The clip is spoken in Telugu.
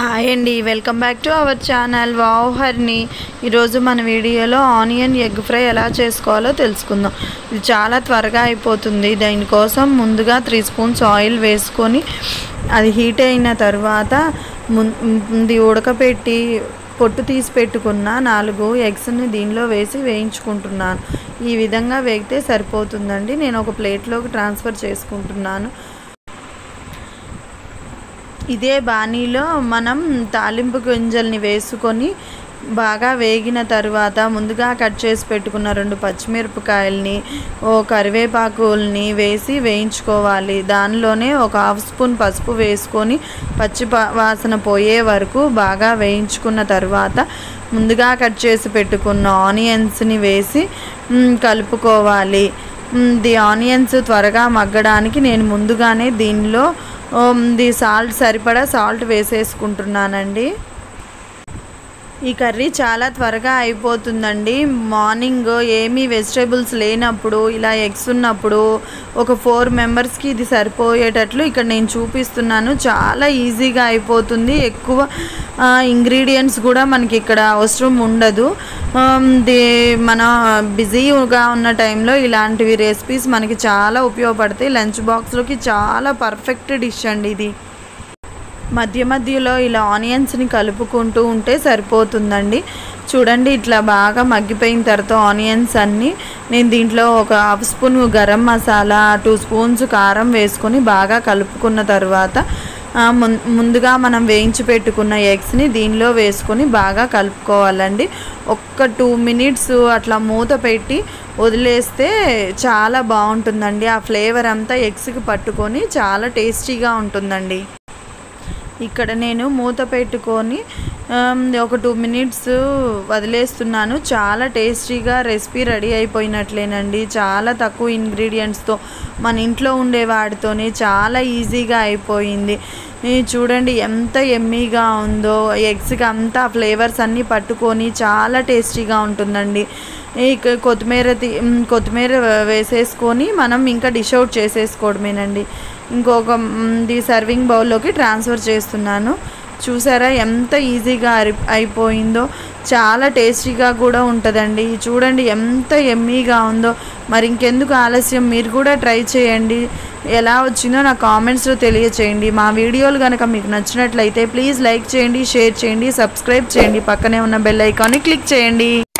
హాయ్ అండి welcome back to our channel wow హర్ని ఈరోజు మన వీడియోలో ఆనియన్ ఎగ్ ఫ్రై ఎలా చేసుకోవాలో తెలుసుకుందాం ఇది చాలా త్వరగా అయిపోతుంది దీనికోసం ముందుగా త్రీ స్పూన్స్ ఆయిల్ వేసుకొని అది హీట్ అయిన తర్వాత ముందు ఉడకపెట్టి పొట్టు తీసి పెట్టుకున్న నాలుగు ఎగ్స్ని దీనిలో వేసి వేయించుకుంటున్నాను ఈ విధంగా వేగితే సరిపోతుందండి నేను ఒక ప్లేట్లోకి ట్రాన్స్ఫర్ చేసుకుంటున్నాను ఇదే బాణీలో మనం తాలింపు గింజల్ని వేసుకొని బాగా వేగిన తర్వాత ముందుగా కట్ చేసి పెట్టుకున్న రెండు పచ్చిమిరపకాయల్ని ఓ కరివేపాకుల్ని వేసి వేయించుకోవాలి దానిలోనే ఒక హాఫ్ స్పూన్ పసుపు వేసుకొని పచ్చి వాసన పోయే వరకు బాగా వేయించుకున్న తర్వాత ముందుగా కట్ చేసి పెట్టుకున్న ఆనియన్స్ని వేసి కలుపుకోవాలి ది ఆనియన్స్ త్వరగా మగ్గడానికి నేను ముందుగానే దీనిలో ది సాల్ట్ సరిపడా సాల్ట్ వేసేసుకుంటున్నానండి ఈ కర్రీ చాలా త్వరగా అయిపోతుందండి మార్నింగ్ ఏమీ వెజిటేబుల్స్ లేనప్పుడు ఇలా ఎగ్స్ ఉన్నప్పుడు ఒక ఫోర్ మెంబర్స్కి ఇది సరిపోయేటట్లు ఇక్కడ నేను చూపిస్తున్నాను చాలా ఈజీగా అయిపోతుంది ఎక్కువ ఇంగ్రీడియంట్స్ కూడా మనకి ఇక్కడ అవసరం ఉండదు ది మన బిజీగా ఉన్న టైంలో ఇలాంటివి రెసిపీస్ మనకి చాలా ఉపయోగపడతాయి లంచ్ బాక్స్లోకి చాలా పర్ఫెక్ట్ డిష్ అండి ఇది మధ్య మధ్యలో ఇలా ఆనియన్స్ని కలుపుకుంటూ ఉంటే సరిపోతుందండి చూడండి ఇట్లా బాగా మగ్గిపోయిన తర్వాత ఆనియన్స్ అన్నీ నేను దీంట్లో ఒక half spoon garam masala two spoons కారం వేసుకొని బాగా కలుపుకున్న తర్వాత ముందుగా మనం వేయించి పెట్టుకున్న ఎగ్స్ని దీనిలో వేసుకొని బాగా కలుపుకోవాలండి ఒక్క టూ మినిట్స్ అట్లా మూత పెట్టి వదిలేస్తే చాలా బాగుంటుందండి ఆ ఫ్లేవర్ అంతా ఎగ్స్కి పట్టుకొని చాలా టేస్టీగా ఉంటుందండి ఇక్కడ నేను మూత పెట్టుకొని ఒక టూ మినిట్స్ వదిలేస్తున్నాను చాలా టేస్టీగా రెసిపీ రెడీ అయిపోయినట్లేనండి చాలా తక్కువ ఇంగ్రీడియంట్స్తో మన ఇంట్లో ఉండే వాటితోనే చాలా ఈజీగా అయిపోయింది చూడండి ఎంత ఎమ్మీగా ఉందో ఎగ్స్కి అంతా ఫ్లేవర్స్ అన్నీ పట్టుకొని చాలా టేస్టీగా ఉంటుందండి ఇక కొత్తిమీర కొత్తిమీర వేసేసుకొని మనం ఇంకా డిష్ అవుట్ చేసేసుకోవడమేనండి ఇంకొక ది సర్వింగ్ బౌల్లోకి ట్రాన్స్ఫర్ చేస్తున్నాను చూసారా ఎంత ఈజీగా అయిపోయిందో చాలా టేస్టీగా కూడా ఉంటుందండి చూడండి ఎంత ఎమ్మీగా ఉందో మరి ఇంకెందుకు ఆలస్యం మీరు కూడా ట్రై చేయండి ఎలా వచ్చిందో నా కామెంట్స్లో తెలియచేయండి మా వీడియోలు కనుక మీకు నచ్చినట్లయితే ప్లీజ్ లైక్ చేయండి షేర్ చేయండి సబ్స్క్రైబ్ చేయండి పక్కనే ఉన్న బెల్ ఐకాన్ని క్లిక్ చేయండి